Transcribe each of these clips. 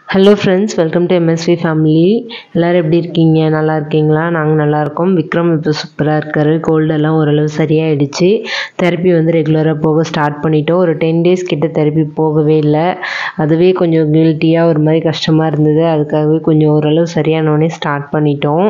Hello friends welcome to MSV family எல்லோரும் எப்படி இருக்கீங்க நல்லா இருக்கீங்களா நாங்கள் நல்லா இருக்கோம் விக்ரம் இப்போ சூப்பராக இருக்காரு கோல்டெல்லாம் ஓரளவு சரியாயிடுச்சு தெரப்பி வந்து ரெகுலராக போக ஸ்டார்ட் பண்ணிட்டோம் ஒரு டென் டேஸ் கிட்ட தெரப்பி போகவே இல்லை அதுவே கொஞ்சம் கில்ட்டியாக ஒரு மாதிரி கஷ்டமாக இருந்தது அதுக்காகவே கொஞ்சம் ஓரளவு சரியானோடனே ஸ்டார்ட் பண்ணிட்டோம்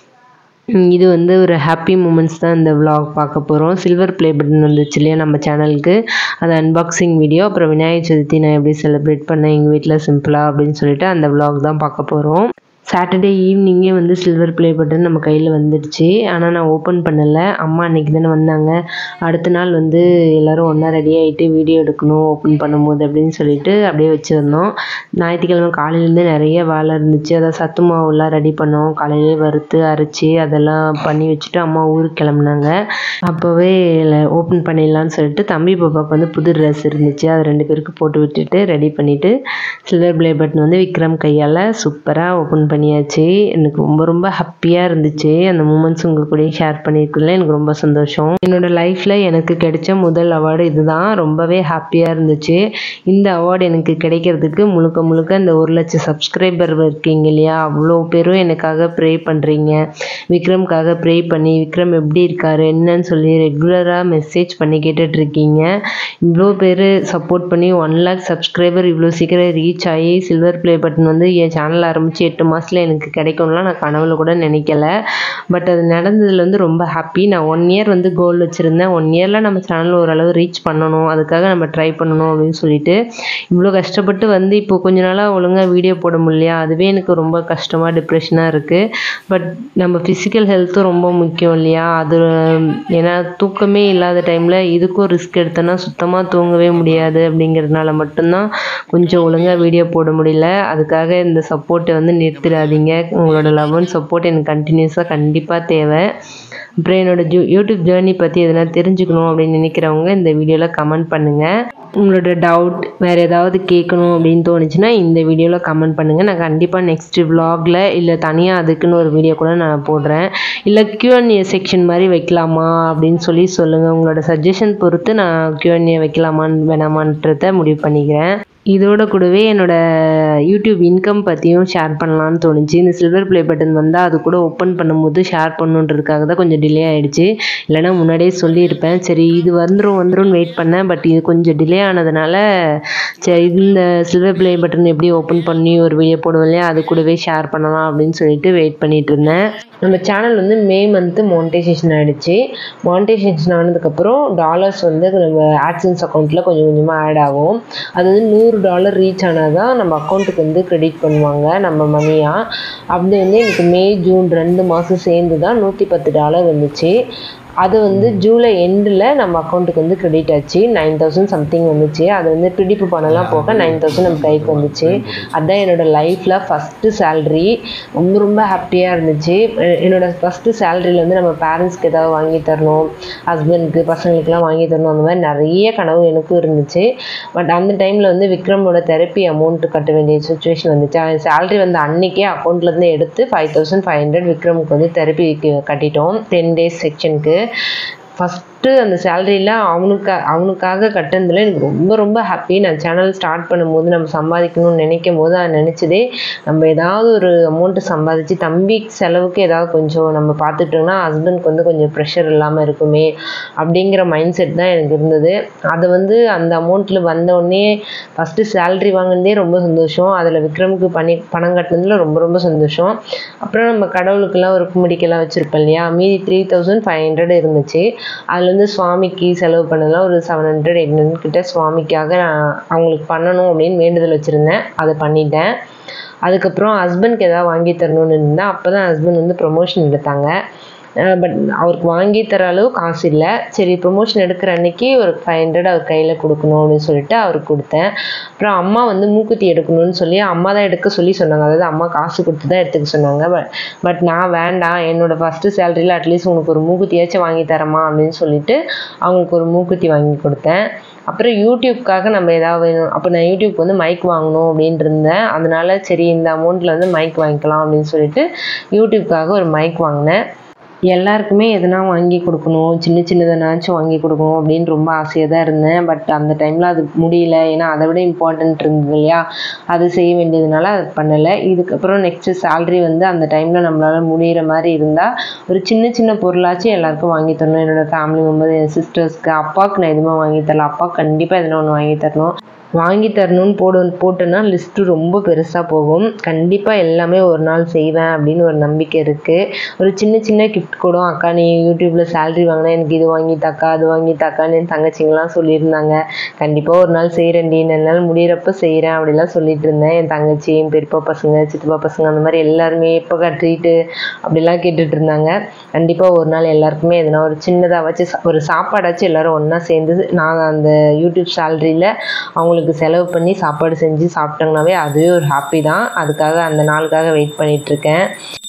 ம், இது வந்து ஒரு ஹாப்பி மூமெண்ட்ஸ் தான் இந்த vlog பார்க்க போகிறோம் சில்வர் ப்ளே பட்டன் வந்துச்சு இல்லையா நம்ம சேனலுக்கு அது அன்பாக்சிங் வீடியோ அப்புறம் விநாயகர் சதுர்த்தி நான் எப்படி செலிப்ரேட் பண்ணேன் எங்கள் வீட்டில் சிம்பிளாக அப்படின்னு சொல்லிட்டு அந்த vlog தான் பார்க்க போகிறோம் சாட்டர்டே ஈவினிங்கே வந்து சில்வர் ப்ளே பட்டன் நம்ம கையில் வந்துடுச்சு ஆனால் நான் ஓப்பன் பண்ணலை அம்மா அன்னைக்கு தானே வந்தாங்க அடுத்த நாள் வந்து எல்லோரும் ஒன்றா ரெடி ஆகிட்டு வீடியோ எடுக்கணும் ஓப்பன் பண்ணும்போது அப்படின்னு சொல்லிட்டு அப்படியே வச்சுருந்தோம் ஞாயிற்றுக்கிழமை காலையிலேருந்து நிறைய வேலை இருந்துச்சு அதான் சத்து மாவுலாம் ரெடி பண்ணோம் காலையிலே வறுத்து அரைச்சி அதெல்லாம் பண்ணி வச்சுட்டு அம்மா ஊருக்கு கிளம்புனாங்க அப்போவே ஓப்பன் பண்ணிடலான்னு சொல்லிட்டு தம்பி பாப்பாவுக்கு வந்து புது ட்ரெஸ் இருந்துச்சு அது ரெண்டு பேருக்கு போட்டு விட்டுட்டு ரெடி பண்ணிவிட்டு சில்வர் ப்ளே பட்டன் வந்து விக்ரம் கையால் சூப்பராக ஓப்பன் பண்ணியாச்சு எனக்கு ரொம்ப ரொம்ப ஹாப்பியாக இருந்துச்சு அந்த மூமெண்ட்ஸ் உங்கள் கூட ஷேர் பண்ணியிருக்கல எனக்கு ரொம்ப சந்தோஷம் என்னோட லைஃப்பில் எனக்கு கிடைச்ச முதல் அவார்டு இதுதான் ரொம்பவே ஹாப்பியாக இருந்துச்சு இந்த அவார்டு எனக்கு கிடைக்கிறதுக்கு முழுக்க முழுக்க இந்த ஒரு லட்சம் சப்ஸ்கிரைபர் இருக்கீங்க இல்லையா அவ்வளோ பேரும் எனக்காக ப்ரே பண்ணுறீங்க விக்ரம்காக ப்ரே பண்ணி விக்ரம் எப்படி இருக்காரு என்னன்னு சொல்லி ரெகுலராக மெசேஜ் பண்ணி கேட்டுட்டு இருக்கீங்க இவ்வளோ பேர் சப்போர்ட் பண்ணி ஒன் லேக் சப்ஸ்கிரைபர் இவ்வளோ சீக்கிரம் ரீச் ஆகி சில்வர் ப்ளே பட்டன் வந்து என் சேனல் ஆரம்பித்து எட்டு மாதத்தில் எனக்கு கிடைக்கும்லாம் நான் கனவுல கூட நினைக்கல பட் அது நடந்ததுல வந்து ரொம்ப ஹாப்பி நான் ஒன் இயர் வந்து கோல் வச்சுருந்தேன் ஒன் இயரில் நம்ம சேனல் ஓரளவு ரீச் பண்ணணும் அதுக்காக நம்ம ட்ரை பண்ணணும் அப்படின்னு சொல்லிட்டு இவ்வளோ கஷ்டப்பட்டு வந்து இப்போ கொஞ்ச நாளாக ஒழுங்காக வீடியோ போட முடியலையா அதுவே எனக்கு ரொம்ப கஷ்டமாக டிப்ரெஷனாக இருக்குது பட் நம்ம ஃபிசிக்கல் ஹெல்த்தும் ரொம்ப முக்கியம் இல்லையா அது ஏன்னா தூக்கமே இல்லாத டைமில் இதுக்கும் ரிஸ்க் எடுத்தோன்னா சுத்தமாக தூங்கவே முடியாது அப்படிங்கிறதுனால மட்டும்தான் கொஞ்சம் ஒழுங்காக வீடியோ போட முடியல அதுக்காக இந்த சப்போர்ட்டை வந்து நிறுத்திடாதீங்க உங்களோட லவ் அண்ட் சப்போர்ட் எனக்கு கண்டினியூஸாக கண்டிப்பாக தேவை அப்புறம் என்னோட ஜூ யூடியூப் ஜேர்னி பற்றி எதனா தெரிஞ்சுக்கணும் அப்படின்னு நினைக்கிறவங்க இந்த வீடியோவில் கமெண்ட் பண்ணுங்கள் உங்களோட டவுட் வேறு ஏதாவது கேட்கணும் அப்படின்னு தோணுச்சுன்னா இந்த வீடியோவில் கமெண்ட் பண்ணுங்கள் நான் கண்டிப்பாக நெக்ஸ்ட் vlogல இல்லை தனியாக அதுக்குன்னு ஒரு வீடியோ கூட நான் போடுறேன் இல்லை Q&A செக்ஷன் மாதிரி வைக்கலாமா அப்படின்னு சொல்லி சொல்லுங்கள் உங்களோட சஜஷன் பொறுத்து நான் Q&A வைக்கலாமான்னு வேணாமான்றத முடிவு பண்ணிக்கிறேன் இதோட கூடவே என்னோட யூடியூப் இன்கம் பற்றியும் ஷேர் பண்ணலான்னு தோணுச்சு இந்த சில்வர் ப்ளே பட்டன் வந்தால் அது கூட ஓப்பன் பண்ணும்போது ஷேர் பண்ணுன்றதுக்காக தான் கொஞ்சம் டிலே ஆகிடுச்சு இல்லைன்னா முன்னாடியே சொல்லியிருப்பேன் சரி இது வந்துடும் வந்துடும் வெயிட் பண்ணேன் பட் இது கொஞ்சம் டிலே ஆனதுனால சரி இந்த சில்வர் ப்ளே பட்டன் எப்படி ஓப்பன் பண்ணி ஒரு வீடியோ போடுவோம் இல்லையா அது கூடவே ஷேர் பண்ணலாம் அப்படின்னு சொல்லிட்டு வெயிட் பண்ணிட்டு இருந்தேன் நம்ம சேனல் வந்து மே மந்த்து மானிட்டைசேஷன் ஆகிடுச்சு மானிட்டைசேஷன் ஆனதுக்கப்புறம் டாலர்ஸ் வந்து நம்ம ஆட்சன்ஸ் அக்கௌண்ட்டில் கொஞ்சம் கொஞ்சமாக ஆட் ஆகும் அது வந்து நூறு டாலர் ரீச் ஆனால் தான் நம்ம அக்கௌண்ட்டுக்கு வந்து கிரெடிட் பண்ணுவாங்க நம்ம மணியாக அப்படி வந்து எனக்கு மே ஜூன் ரெண்டு மாதம் சேர்ந்து தான் நூற்றி பத்து டாலர் வந்துச்சு அது வந்து ஜூலை எண்டில் நம்ம அக்கௌண்ட்டுக்கு வந்து கிரெடிட் ஆச்சு நைன் தௌசண்ட் சம்திங் வந்துச்சு அது வந்து பிடிப்பு பணம்லாம் போக நைன் தௌசண்ட் நம்ம கைக்கு வந்துச்சு அதுதான் என்னோட லைஃப்பில் ஃபஸ்ட்டு சேல்ரி ரொம்ப ரொம்ப ஹாப்பியாக இருந்துச்சு எ- என்னோட ஃபஸ்ட்டு சேலரியில் வந்து நம்ம பேரண்ட்ஸ்க்கு ஏதாவது வாங்கி தரணும் ஹஸ்பண்டுக்கு பசங்களுக்குலாம் வாங்கி தரணும் அந்த மாதிரி நிறைய கனவு எனக்கும் இருந்துச்சு பட் அந்த டைமில் வந்து விக்ரமோட தெரப்பி அமௌண்ட் கட்ட வேண்டிய சுச்சுவேஷன் வந்துச்சு அவன் சேலரி வந்து அன்னைக்கே அக்கௌண்ட்லேருந்து எடுத்து ஃபைவ் தௌசண்ட் ஃபைவ் ஹண்ட்ரட் விக்ரமுக்கு வந்து தெரப்பி கட்டிட்டோம் டென் டேஸ் செக்ஷனுக்கு ஃபஸ்ட்டு அந்த சேலரியில் அவனுக்கு அவனுக்காக கட்டினதுல எனக்கு ரொம்ப ரொம்ப ஹாப்பி நான் சேனல் ஸ்டார்ட் பண்ணும்போது நம்ம சம்பாதிக்கணும்னு நினைக்கும் போது அதை நினச்சதே நம்ம ஏதாவது ஒரு அமௌண்ட்டு சம்பாதிச்சு தம்பி செலவுக்கு ஏதாவது கொஞ்சம் நம்ம பார்த்துட்டோம்னா ஹஸ்பண்ட்க்கு வந்து கொஞ்சம் ப்ரெஷர் இல்லாமல் இருக்குமே அப்படிங்கிற மைண்ட் செட் தான் எனக்கு இருந்தது அது வந்து அந்த அமௌண்ட்டில் வந்தோடனே ஃபஸ்ட்டு சேலரி வாங்கினதே ரொம்ப சந்தோஷம் அதில் விக்ரமுக்கு பண்ணி பணம் கட்டினதுல ரொம்ப ரொம்ப சந்தோஷம் அப்புறம் நம்ம கடவுளுக்கெல்லாம் ஒரு கும்பிடிக்கெல்லாம் வச்சுருப்போம் இல்லையா மீதி த்ரீ தௌசண்ட் ஃபைவ் ஹண்ட்ரட் இருந்துச்சு அதில் வந்து சுவாமிக்கு செலவு பண்ணலாம் ஒரு செவன் ஹண்ட்ரட் எயிட் ஹண்ட்ரட் கிட்ட சுவாமிக்காக நான் அவங்களுக்கு பண்ணணும் அப்படின்னு வேண்டுதல் வச்சுருந்தேன் அதை பண்ணிட்டேன் அதுக்கப்புறம் ஹஸ்பண்ட்க்கு ஏதாவது வாங்கி தரணும்னு இருந்தேன் அப்போ தான் ஹஸ்பண்ட் வந்து ப்ரொமோஷன் எடுத்தாங்க பட் அவருக்கு வாங்கி தர அளவு காசு இல்லை சரி ப்ரொமோஷன் எடுக்கிற அன்னைக்கு ஒரு ஃபைவ் ஹண்ட்ரட் அவர் கையில் கொடுக்கணும் அப்படின்னு சொல்லிட்டு அவருக்கு கொடுத்தேன் அப்புறம் அம்மா வந்து மூக்குத்தி எடுக்கணும்னு சொல்லி அம்மா தான் எடுக்க சொல்லி சொன்னாங்க அதாவது அம்மா காசு கொடுத்து தான் எடுத்துக்க சொன்னாங்க பட் பட் நான் வேண்டாம் என்னோட ஃபஸ்ட்டு சேலரியில் அட்லீஸ்ட் உனக்கு ஒரு மூக்குத்தியாச்சும் வாங்கி தரமா அப்படின்னு சொல்லிட்டு அவங்களுக்கு ஒரு மூக்குத்தி வாங்கி கொடுத்தேன் அப்புறம் யூடியூப்காக நம்ம ஏதாவது வேணும் அப்போ நான் யூடியூப் வந்து மைக் வாங்கணும் அப்படின்ட்டு இருந்தேன் அதனால சரி இந்த அமௌண்ட்டில் வந்து மைக் வாங்கிக்கலாம் அப்படின்னு சொல்லிட்டு யூடியூப்காக ஒரு மைக் வாங்கினேன் எல்லாருக்குமே எதனா வாங்கி கொடுக்கணும் சின்ன சின்னதனாச்சும் வாங்கி கொடுக்கணும் அப்படின்னு ரொம்ப ஆசையாக தான் இருந்தேன் பட் அந்த டைமில் அது முடியல ஏன்னா அதை விட இம்பார்ட்டன்ட் இருந்தது இல்லையா அது செய்ய வேண்டியதுனால அது பண்ணலை இதுக்கப்புறம் நெக்ஸ்ட்டு சேல்ரி வந்து அந்த டைமில் நம்மளால் முடிகிற மாதிரி இருந்தால் ஒரு சின்ன சின்ன பொருளாச்சும் எல்லாருக்கும் வாங்கி தரணும் என்னோடய ஃபேமிலி மெம்பர் என் சிஸ்டர்ஸ்க்கு அப்பாவுக்கு நான் எதுவுமே வாங்கி தரல அப்பா கண்டிப்பாக எதனா ஒன்று வாங்கி தரணும் வாங்கி தரணும்னு போடு போட்டேன்னா லிஸ்ட்டு ரொம்ப பெருசாக போகும் கண்டிப்பாக எல்லாமே ஒரு நாள் செய்வேன் அப்படின்னு ஒரு நம்பிக்கை இருக்குது ஒரு சின்ன சின்ன கிஃப்ட் கூட அக்கா நீ யூடியூப்பில் சேல்ரி வாங்கினா எனக்கு இது வாங்கி தாக்கா அது வாங்கி தாக்கான்னு என் தங்கச்சிங்களாம் சொல்லியிருந்தாங்க கண்டிப்பாக ஒரு நாள் செய்கிறேன்டி என்னால் முடியிறப்ப செய்கிறேன் அப்படிலாம் சொல்லிட்டு இருந்தேன் என் தங்கச்சி என் பெரியப்பா பசங்க சித்தப்பா பசங்க அந்த மாதிரி எல்லாருமே எப்போ ட்ரீட்டு அப்படிலாம் கேட்டுட்டு இருந்தாங்க கண்டிப்பாக ஒரு நாள் எல்லாருக்குமே எதனா ஒரு சின்னதாக வச்சு ஒரு சாப்பாடாச்சும் எல்லோரும் ஒன்றா சேர்ந்து நான் அந்த யூடியூப் சேல்ரியில் அவங்களுக்கு அவங்களுக்கு செலவு பண்ணி சாப்பாடு செஞ்சு சாப்பிட்டாங்கனாவே அதுவே ஒரு ஹாப்பி தான் அதுக்காக அந்த நாளுக்காக வெயிட் பண்ணிகிட்ருக்கேன்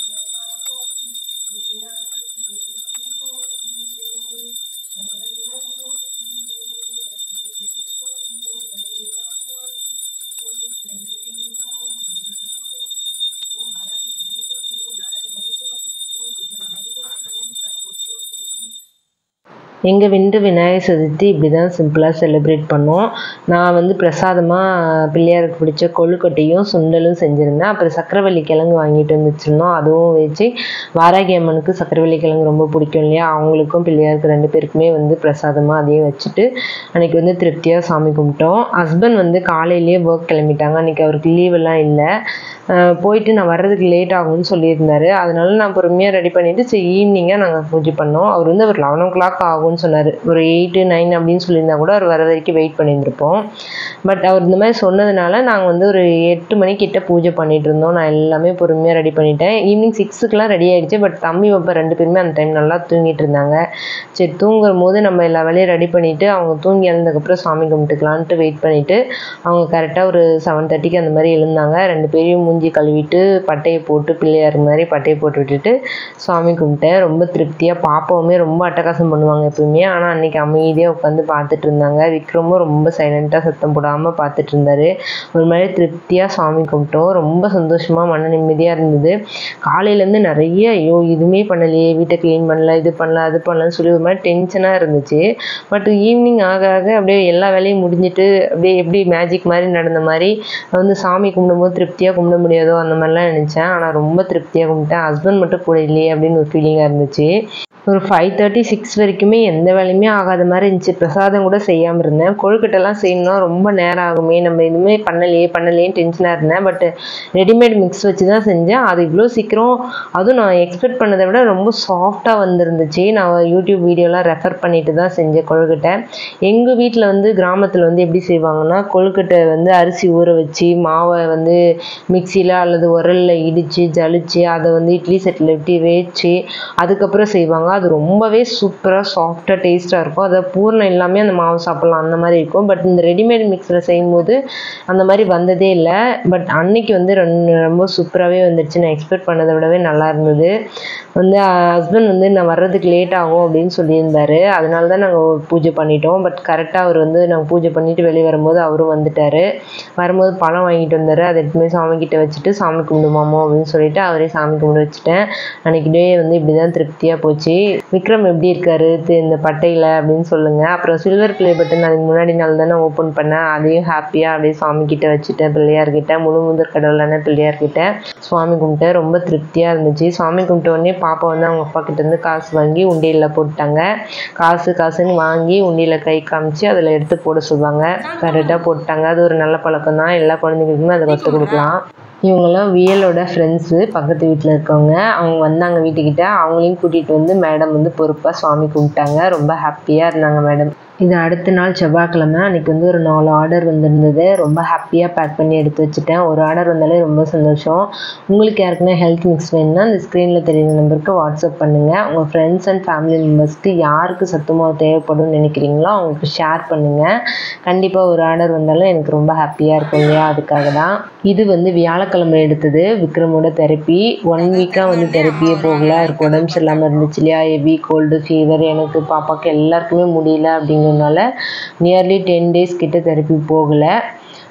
எங்கள் வீட்டு விநாயகர் சதுர்த்தி இப்படி தான் சிம்பிளாக செலிப்ரேட் பண்ணோம் நான் வந்து பிரசாதமாக பிள்ளையாருக்கு பிடிச்ச கொழுக்கட்டையும் சுண்டலும் செஞ்சுருந்தேன் அப்புறம் சக்கரவள்ளி கிழங்கு வாங்கிட்டு வந்து வச்சுருந்தோம் அதுவும் வச்சு வாராகி அம்மனுக்கு சக்கரவள்ளி கிழங்கு ரொம்ப பிடிக்கும் இல்லையா அவங்களுக்கும் பிள்ளையாருக்கு ரெண்டு பேருக்குமே வந்து பிரசாதமாக அதையும் வச்சுட்டு அன்றைக்கி வந்து திருப்தியாக சாமி கும்பிட்டோம் ஹஸ்பண்ட் வந்து காலையிலேயே ஒர்க் கிளம்பிட்டாங்க அன்றைக்கி அவருக்கு லீவெல்லாம் இல்லை போயிட்டு நான் வர்றதுக்கு லேட் ஆகும்னு சொல்லியிருந்தாரு அதனால நான் பொறுமையாக ரெடி பண்ணிவிட்டு சரி ஈவினிங்காக நாங்கள் பூஜை பண்ணோம் அவர் வந்து ஒரு லெவன் ஓ கிளாக் ஆகும்னு சொன்னார் ஒரு எயிட்டு நைன் அப்படின்னு சொல்லியிருந்தா கூட அவர் வர வரைக்கும் வெயிட் பண்ணியிருந்திருப்போம் பட் அவர் இந்த மாதிரி சொன்னதுனால நாங்கள் வந்து ஒரு எட்டு மணிக்கிட்ட பூஜை பண்ணிகிட்டு இருந்தோம் நான் எல்லாமே பொறுமையாக ரெடி பண்ணிட்டேன் ஈவினிங் சிக்ஸுக்கெலாம் ரெடி ஆகிடுச்சு பட் தம்பி பாப்பா ரெண்டு பேருமே அந்த டைம் நல்லா தூங்கிட்டு இருந்தாங்க சரி தூங்குற போது நம்ம எல்லா வேலையும் ரெடி பண்ணிவிட்டு அவங்க தூங்கி எழுந்ததுக்கப்புறம் சாமி கும்பிட்டுக்கலான்ட்டு வெயிட் பண்ணிவிட்டு அவங்க கரெக்டாக ஒரு செவன் தேர்ட்டிக்கு அந்த மாதிரி எழுந்தாங்க ரெண்டு பேரையும் மூஞ்சி கழுவிட்டு பட்டையை போட்டு பிள்ளையார் மாதிரி பட்டையை போட்டு விட்டுட்டு சாமி கும்பிட்டேன் ரொம்ப திருப்தியாக பாப்பாவுமே ரொம்ப அட்டகாசம் பண்ணுவாங்க எப்பவுமே ஆனால் அன்றைக்கி அமைதியாக உட்காந்து பார்த்துட்டு இருந்தாங்க விக்ரமும் ரொம்ப சைலண்ட்டாக சத்தம் போடாமல் பார்த்துட்டு இருந்தார் ஒரு மாதிரி திருப்தியாக சாமி கும்பிட்டோம் ரொம்ப சந்தோஷமாக மன நிம்மதியாக இருந்தது காலையிலேருந்து நிறைய ஐயோ இதுவுமே பண்ணலையே வீட்டை க்ளீன் பண்ணல இது பண்ணல அது பண்ணலன்னு சொல்லி ஒரு மாதிரி டென்ஷனாக இருந்துச்சு பட் ஈவினிங் ஆக ஆக அப்படியே எல்லா வேலையும் முடிஞ்சிட்டு அப்படியே எப்படி மேஜிக் மாதிரி நடந்த மாதிரி வந்து சாமி கும்பிடும்போது திருப்தியாக கும்பிட முடியாதோ அந்த மாதிரிலாம் நினச்சேன் ஆனால் ரொம்ப திருப்தியாக கும்பிட்டேன் ஹஸ்பண்ட் மட்டும் கூட இல்லையே அப்படின்னு ஒரு ஃபீலிங்காக இருந்துச்சு ஒரு ஃபைவ் தேர்ட்டி சிக்ஸ் வரைக்குமே எந்த வேலையுமே ஆகாத மாதிரி இருந்துச்சு பிரசாதம் கூட செய்யாமல் இருந்தேன் கொழுக்கட்டைலாம் செய்யணும்னா ரொம்ப நேரம் ஆகுமே நம்ம எதுவுமே பண்ணலையே பண்ணலையேன்னு டென்ஷனாக இருந்தேன் பட் ரெடிமேட் மிக்ஸ் வச்சு தான் செஞ்சேன் அது இவ்வளோ சீக்கிரம் அதுவும் நான் எக்ஸ்பெக்ட் பண்ணதை விட ரொம்ப சாஃப்டாக வந்துருந்துச்சு நான் யூடியூப் வீடியோலாம் ரெஃபர் பண்ணிட்டு தான் செஞ்சேன் கொழுக்கட்டை எங்கள் வீட்டில் வந்து கிராமத்தில் வந்து எப்படி செய்வாங்கன்னா கொழுக்கட்டை வந்து அரிசி ஊற வச்சு மாவை வந்து மிக்சியில் அல்லது உரலில் இடித்து ஜலிச்சு அதை வந்து இட்லி செட்டில் விட்டு வேச்சு அதுக்கப்புறம் செய்வாங்க அது ரொம்பவே சூப்பராக சாஃப்டாக டேஸ்ட்டாக இருக்கும் அதை பூர்ணம் எல்லாமே அந்த மாவு சாப்பிட்லாம் அந்த மாதிரி இருக்கும் பட் இந்த ரெடிமேட் மிக்ஸில் செய்யும்போது அந்த மாதிரி வந்ததே இல்லை பட் அன்னைக்கு வந்து ரெண்டு ரொம்ப சூப்பராகவே வந்துடுச்சு நான் எக்ஸ்பெக்ட் பண்ணதை விடவே நல்லா இருந்தது வந்து ஹஸ்பண்ட் வந்து நான் வர்றதுக்கு லேட் ஆகும் அப்படின்னு சொல்லியிருந்தாரு அதனால தான் நாங்கள் பூஜை பண்ணிட்டோம் பட் கரெக்டாக அவர் வந்து நாங்கள் பூஜை பண்ணிட்டு வெளியே வரும்போது அவரும் வந்துட்டார் வரும்போது பழம் வாங்கிட்டு வந்தார் அதை எடுத்துமே சாமி கிட்ட வச்சுட்டு சாமி கும்பிடுமாமோ அப்படின்னு சொல்லிட்டு அவரே சாமி கும்பிட வச்சுட்டேன் அன்னைக்கு டே வந்து இப்படி தான் திருப்தியாக போச்சு விக்ரம் எப்படி இருக்காரு தி- இந்த பட்டையில் அப்படின்னு சொல்லுங்க அப்புறம் சில்வர் பிளே பட்டன் அதுக்கு முன்னாடி நாள் தானே ஓப்பன் பண்ணேன் அதையும் ஹாப்பியாக அப்படியே சாமி கிட்ட வச்சுட்டேன் பிள்ளையார்கிட்ட முழு முதற் கடவுளான பிள்ளையார்கிட்ட சுவாமி கும்பிட்டேன் ரொம்ப திருப்தியாக இருந்துச்சு சாமி கும்பிட்ட உடனே பாப்பா வந்து அவங்க அப்பா கிட்ட இருந்து காசு வாங்கி உண்டியலில் போட்டாங்க காசு காசுன்னு வாங்கி உண்டியலில் கை காமிச்சு அதில் எடுத்து போட சொல்லுவாங்க கரெக்டாக போட்டாங்க அது ஒரு நல்ல பழக்கம் தான் எல்லா குழந்தைங்களுக்குமே அதை கற்றுக் கொடுக்கலாம் இவங்கெல்லாம் வியலோட ஃப்ரெண்ட்ஸு பக்கத்து வீட்டில் இருக்கவங்க அவங்க வந்தாங்க வீட்டுக்கிட்ட அவங்களையும் கூட்டிகிட்டு வந்து மேடம் வந்து பொறுப்பாக சாமி கும்பிட்டாங்க ரொம்ப ஹாப்பியாக இருந்தாங்க மேடம் இது அடுத்த நாள் செவ்வாய்க்கிழமை அன்றைக்கி வந்து ஒரு நாலு ஆர்டர் வந்திருந்தது ரொம்ப ஹாப்பியாக பேக் பண்ணி எடுத்து வச்சுட்டேன் ஒரு ஆர்டர் வந்தாலே ரொம்ப சந்தோஷம் உங்களுக்கு யாருக்குன்னா ஹெல்த் மிக்ஸ் வேணும்னா அந்த ஸ்க்ரீனில் தெரியுற நம்பருக்கு வாட்ஸ்அப் பண்ணுங்கள் உங்கள் ஃப்ரெண்ட்ஸ் அண்ட் ஃபேமிலி மெம்பர்ஸ்க்கு யாருக்கு சத்துமாவு தேவைப்படும்னு நினைக்கிறீங்களோ அவங்களுக்கு ஷேர் பண்ணுங்கள் கண்டிப்பாக ஒரு ஆர்டர் வந்தாலும் எனக்கு ரொம்ப ஹாப்பியாக இருக்கும் இல்லையா அதுக்காக தான் இது வந்து வியாழக்கிழமை எடுத்தது விக்ரமோட தெரப்பி ஒன் வீக்காக வந்து தெரப்பியே போகல அவருக்கு உடம்பு சரியில்லாமல் இருந்துச்சு இல்லையா ஹெவி கோல்டு ஃபீவர் எனக்கு பாப்பாவுக்கு எல்லாருக்குமே முடியல அப்படிங்கிறதுனால நியர்லி டென் டேஸ் கிட்ட தெரப்பி போகலை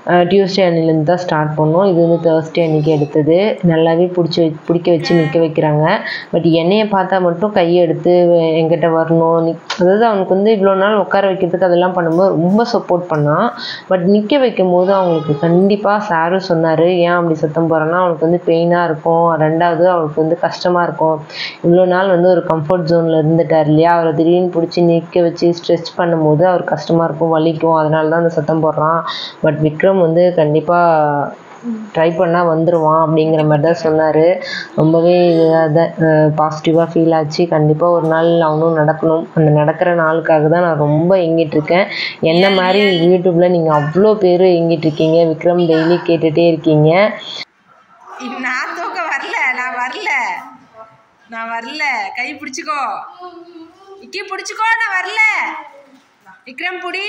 டியூஸ்டே அன்னிலேருந்து தான் ஸ்டார்ட் பண்ணோம் இது வந்து தேர்ஸ்டே அன்றைக்கி எடுத்தது நல்லாவே பிடிச்சி வச்சு பிடிக்க வச்சு நிற்க வைக்கிறாங்க பட் என்னையை பார்த்தா மட்டும் கையை எடுத்து என்கிட்ட வரணும் நிக் அதாவது அவனுக்கு வந்து இவ்வளோ நாள் உட்கார வைக்கிறதுக்கு அதெல்லாம் பண்ணும்போது ரொம்ப சப்போர்ட் பண்ணான் பட் நிற்க வைக்கும் போது அவங்களுக்கு கண்டிப்பாக சாரும் சொன்னார் ஏன் அப்படி சத்தம் போடுறேன்னா அவனுக்கு வந்து பெயினாக இருக்கும் ரெண்டாவது அவனுக்கு வந்து கஷ்டமாக இருக்கும் இவ்வளோ நாள் வந்து ஒரு கம்ஃபர்ட் ஜோனில் இருந்துட்டார் இல்லையா அவரை திடீர்னு பிடிச்சி நிற்க வச்சு ஸ்ட்ரெச் பண்ணும்போது அவர் கஷ்டமாக இருக்கும் வலிக்கும் அதனால தான் அந்த சத்தம் போடுறான் பட் விக்ரம் வந்து கண்டிப்பாக ட்ரை பண்ணால் வந்துடுவான் அப்படிங்கிற மாதிரி தான் சொன்னார் ரொம்பவே இதாக பாசிட்டிவாக ஃபீல் ஆச்சு கண்டிப்பாக ஒரு நாள் அவனும் நடக்கணும் அந்த நடக்கிற நாளுக்காக தான் நான் ரொம்ப எங்கிட்டு இருக்கேன் என்ன மாதிரி யூடியூப்பில் நீங்கள் அவ்வளோ பேர் எங்கிட்டு இருக்கீங்க விக்ரம் டெய்லி கேட்டுகிட்டே இருக்கீங்க நான் தூக்க வரல நான் வரல நான் வரல கை பிடிச்சிக்கோ இக்கி பிடிச்சிக்கோ நான் வரல விக்ரம் புடி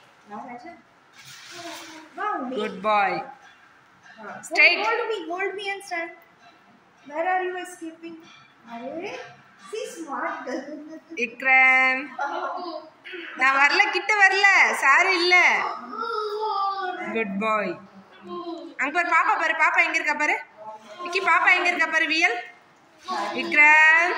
good bye straight Hold me, hold me and stand. Where are you escaping? Arey, see smart girl. Vikram நான் வரல கிட்ட வரல சாரி இல்ல குட் பாய் அங்க பாரு பாப்பா பாரு பாப்பா எங்க இருக்கா பாரு விக்கி பாப்பா எங்க இருக்கா பாரு வியல் விக்ரம்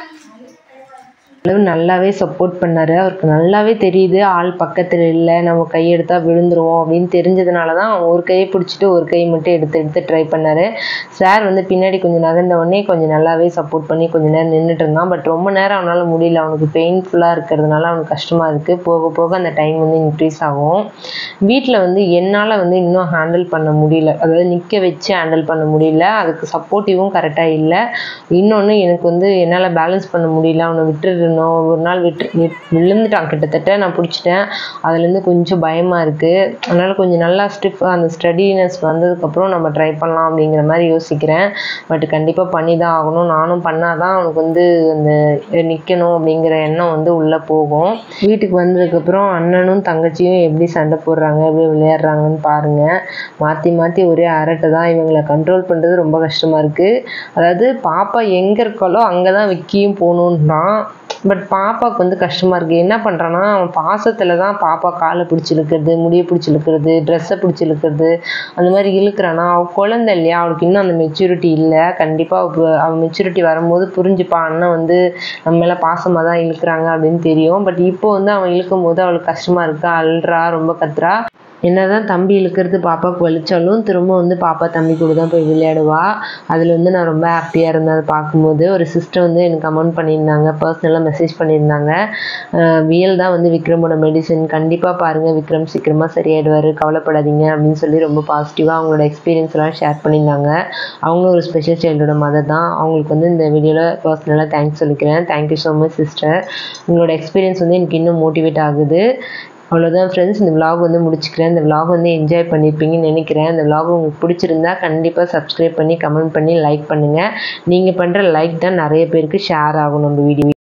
அளவு நல்லாவே சப்போர்ட் பண்ணார் அவருக்கு நல்லாவே தெரியுது ஆள் பக்கத்தில் இல்லை நம்ம கையெடுத்தா விழுந்துருவோம் அப்படின்னு தெரிஞ்சதுனால தான் அவன் ஒரு கையை பிடிச்சிட்டு ஒரு கையை மட்டும் எடுத்து எடுத்து ட்ரை பண்ணார் சார் வந்து பின்னாடி கொஞ்சம் நகர்ந்த உடனே கொஞ்சம் நல்லாவே சப்போர்ட் பண்ணி கொஞ்சம் நேரம் நின்றுட்டு இருந்தான் பட் ரொம்ப நேரம் அவனால் முடியல அவனுக்கு பெயின்ஃபுல்லாக இருக்கிறதுனால அவனுக்கு கஷ்டமாக இருக்குது போக போக அந்த டைம் வந்து இன்க்ரீஸ் ஆகும் வீட்டில் வந்து என்னால் வந்து இன்னும் ஹேண்டில் பண்ண முடியல அதாவது நிற்க வச்சு ஹேண்டில் பண்ண முடியல அதுக்கு சப்போர்ட்டிவும் கரெக்டாக இல்லை இன்னொன்று எனக்கு வந்து என்னால் பேலன்ஸ் பண்ண முடியல அவனை விட்டுருந்தோம் ஒரு நாள் விட்டு விட்- விழுந்துட்டான் கிட்டத்தட்ட நான் பிடிச்சிட்டேன் அதுலேருந்து கொஞ்சம் பயமாக இருக்குது அதனால் கொஞ்சம் நல்லா ஸ்டிஃப் அந்த ஸ்டடினஸ் வந்ததுக்கப்புறம் நம்ம ட்ரை பண்ணலாம் அப்படிங்கிற மாதிரி யோசிக்கிறேன் பட் கண்டிப்பாக பண்ணி தான் ஆகணும் நானும் பண்ணால் தான் அவனுக்கு வந்து அந்த நிற்கணும் அப்படிங்கிற எண்ணம் வந்து உள்ளே போகும் வீட்டுக்கு வந்ததுக்கப்புறம் அண்ணனும் தங்கச்சியும் எப்படி சண்டை போடுறாங்க எப்படி விளையாடுறாங்கன்னு பாருங்கள் மாற்றி மாற்றி ஒரே அரட்டை தான் இவங்களை கண்ட்ரோல் பண்ணுறது ரொம்ப கஷ்டமாக இருக்குது அதாவது பாப்பா எங்கே இருக்காளோ அங்கே தான் விக்கியும் போகணுன்றான் பட் பாப்பாவுக்கு வந்து கஷ்டமாக இருக்குது என்ன பண்ணுறான்னா அவன் பாசத்தில் தான் பாப்பா காலை பிடிச்சி இழுக்கிறது முடியை பிடிச்சி இழுக்கிறது ட்ரெஸ்ஸை பிடிச்சி இழுக்கிறது அந்த மாதிரி இழுக்கிறானா அவள் குழந்தை இல்லையா அவளுக்கு இன்னும் அந்த மெச்சூரிட்டி இல்லை கண்டிப்பாக அவள் மெச்சூரிட்டி வரும்போது புரிஞ்சுப்பா அண்ணன் வந்து நம்ம மேலே பாசமாக தான் இழுக்கிறாங்க அப்படின்னு தெரியும் பட் இப்போ வந்து அவன் இழுக்கும் போது அவளுக்கு கஷ்டமாக இருக்கு அழுறா ரொம்ப கத்துறா என்னதான் தம்பி இழுக்கிறது பாப்பாவுக்கு வலிச்சாலும் திரும்ப வந்து பாப்பா தம்பி கூட தான் போய் விளையாடுவா அதில் வந்து நான் ரொம்ப ஹாப்பியாக இருந்தேன் அதை பார்க்கும்போது ஒரு சிஸ்டர் வந்து எனக்கு கமெண்ட் பண்ணியிருந்தாங்க பர்சனலாக மெசேஜ் பண்ணியிருந்தாங்க அஹ் வியல் தான் வந்து விக்ரமோட மெடிசன் கண்டிப்பாக பாருங்கள் விக்ரம் சீக்கிரமாக சரியாயிடுவார் கவலைப்படாதீங்க அப்படின்னு சொல்லி ரொம்ப பாசிட்டிவாக அவங்களோட எக்ஸ்பீரியன்ஸ்லாம் ஷேர் பண்ணியிருந்தாங்க அவங்களும் ஒரு ஸ்பெஷல் சைல்டோட மதர் தான் அவங்களுக்கு வந்து இந்த வீடியோவில் பர்சனலாக தேங்க்ஸ் சொல்லிக்கிறேன் தேங்க்யூ ஸோ மச் சிஸ்டர் உங்களோட எக்ஸ்பீரியன்ஸ் வந்து எனக்கு இன்னும் மோட்டிவேட் ஆகுது அவ்வளோதான் ஃப்ரெண்ட்ஸ் இந்த vlog வந்து முடிச்சுக்கிறேன் இந்த vlog வந்து என்ஜாய் பண்ணியிருப்பீங்கன்னு நினைக்கிறேன் இந்த vlog உங்களுக்கு பிடிச்சிருந்தா கண்டிப்பாக சப்ஸ்கிரைப் பண்ணி கமெண்ட் பண்ணி லைக் பண்ணுங்கள் நீங்கள் பண்ணுற லைக் தான் நிறைய பேருக்கு ஷேர் ஆகும் நம்ம வீடியோ